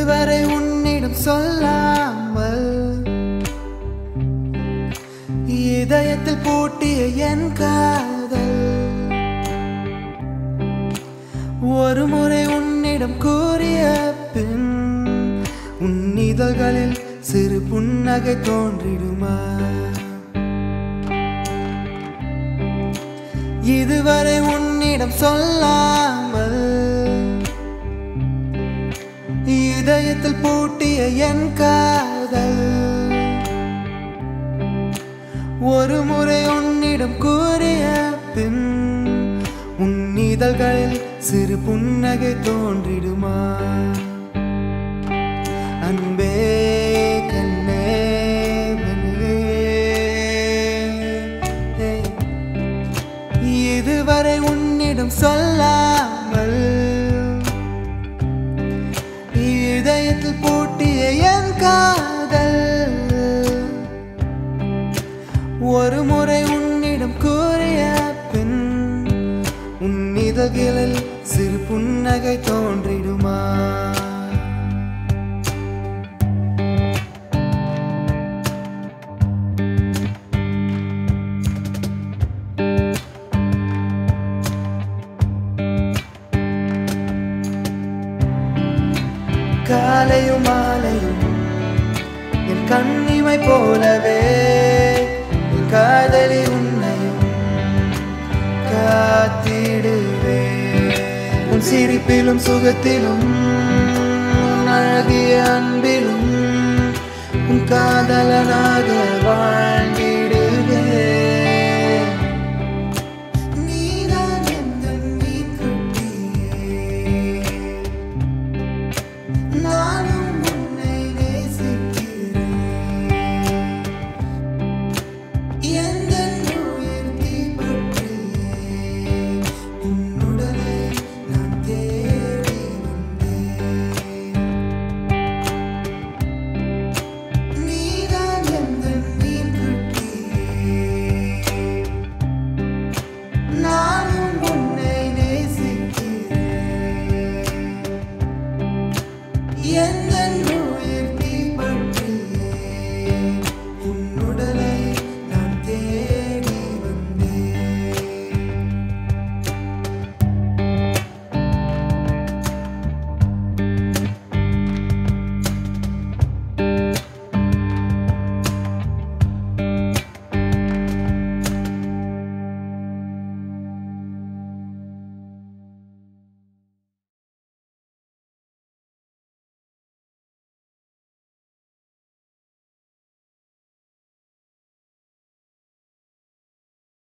இதுவரை உன்னிடம் சொல்லாமல் இதயத்தில் பூட்டிய என் காதல் ஒரு முறை உன்னிடம் கூறிய பின் உன் இதழ்களில் சிறு புன்னகை தோன்றிடுமா இதுவரை உன்னிடம் சொல்லாமல் இதயத்தில் பூட்டிய என் காதல் ஒரு முறை உன்னிடம் கூறிய பின் உன் இதழ்களில் சிறு புன்னகை தோன்றிடுமா அன்பே கண்ணே மனமே. இதுவரை உன்னிடம் சொல்லாமல் இதயத்தில் பூட்டிய என் காதல் ஒரு முறை உன்னிடம் கூறிய பின் உன் இதழ்களில் சிறு புன்னகை தோன்றிடுமா காலையும் மாலையும் என் கண்ணிமை போலவே என் காதலி உன்னையும் காத்திடுவே உன் சிரிப்பிலும் சுகத்திலும் உன் அழகிய அன்பிலும் உன் காதலனாய்